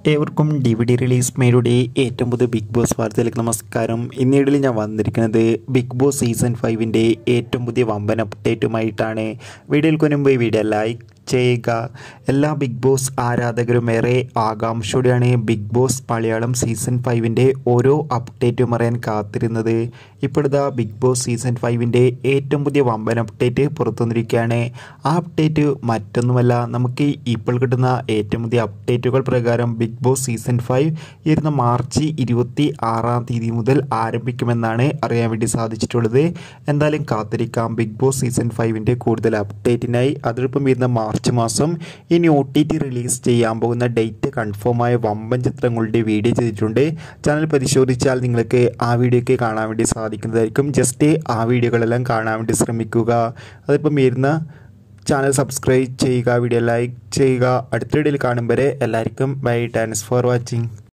ഏവർക്കും D V D release മേയുടെ ഏറ്റവും പുതിയ ബിഗ് ബോസ് വാർത്തയിലേക്ക് നമസ്കാരം ഇന്നീടിൽ ഞാൻ വന്നിരിക്കുന്നത് ബിഗ് ബോസ് സീസൺ ഫൈവിൻ്റെ ഏറ്റവും പുതിയ വമ്പൻ അപ്ഡേറ്റുമായിട്ടാണ് വീഡിയോയിൽ മുൻപ് ഈ വീഡിയോ ലൈക്ക് ചെയ്യുക എല്ലാ ബിഗ് ബോസ് ആരാധകരും ഏറെ ആകാംക്ഷയോടെയാണ് ബിഗ് ബോസ് മലയാളം സീസൺ ഫൈവിൻ്റെ ഓരോ അപ്ഡേറ്റും അറിയാൻ കാത്തിരുന്നത് ഇപ്പോഴത്തെ ബിഗ് ബോസ് സീസൺ ഫൈവിൻ്റെ ഏറ്റവും പുതിയ വമ്പൻ അപ്ഡേറ്റ് പുറത്തു വന്നിരിക്കുകയാണ് ആ അപ്ഡേറ്റ് മറ്റൊന്നുമല്ല നമുക്ക് ഇപ്പോൾ കിട്ടുന്ന ഏറ്റവും പുതിയ അപ്ഡേറ്റുകൾ പ്രകാരം ബിഗ് ബോസ് സീസൺ ഫൈവ് ഇരുന്ന മാർച്ച് ഇരുപത്തി ആറാം തീയതി മുതൽ ആരംഭിക്കുമെന്നാണ് അറിയാൻ വേണ്ടി സാധിച്ചിട്ടുള്ളത് എന്തായാലും കാത്തിരിക്കാം ബിഗ് ബോസ് സീസൺ ഫൈവിൻ്റെ കൂടുതൽ അപ്ഡേറ്റിനായി അതോടൊപ്പം വരുന്ന മാർച്ച് മാസം ഇനി ഒ ടി ടി റിലീസ് ചെയ്യാൻ പോകുന്ന ഡേറ്റ് കൺഫേം ആയ വമ്പൻ ചിത്രങ്ങളുടെ വീഡിയോ ചെയ്തിട്ടുണ്ട് ചാനൽ പരിശോധിച്ചാൽ നിങ്ങൾക്ക് ആ വീഡിയോയ്ക്ക് കാണാൻ വേണ്ടി സാധിക്കുന്നതായിരിക്കും ജസ്റ്റ് ആ വീഡിയോകളെല്ലാം കാണാൻ വേണ്ടി ശ്രമിക്കുക അതിപ്പം വരുന്ന ചാനൽ സബ്സ്ക്രൈബ് ചെയ്യുക വീഡിയോ ലൈക്ക് ചെയ്യുക അടുത്ത വീഡിയോയിൽ കാണും വരെ എല്ലാവർക്കും ബൈ താങ്ക്സ് ഫോർ വാച്ചിങ്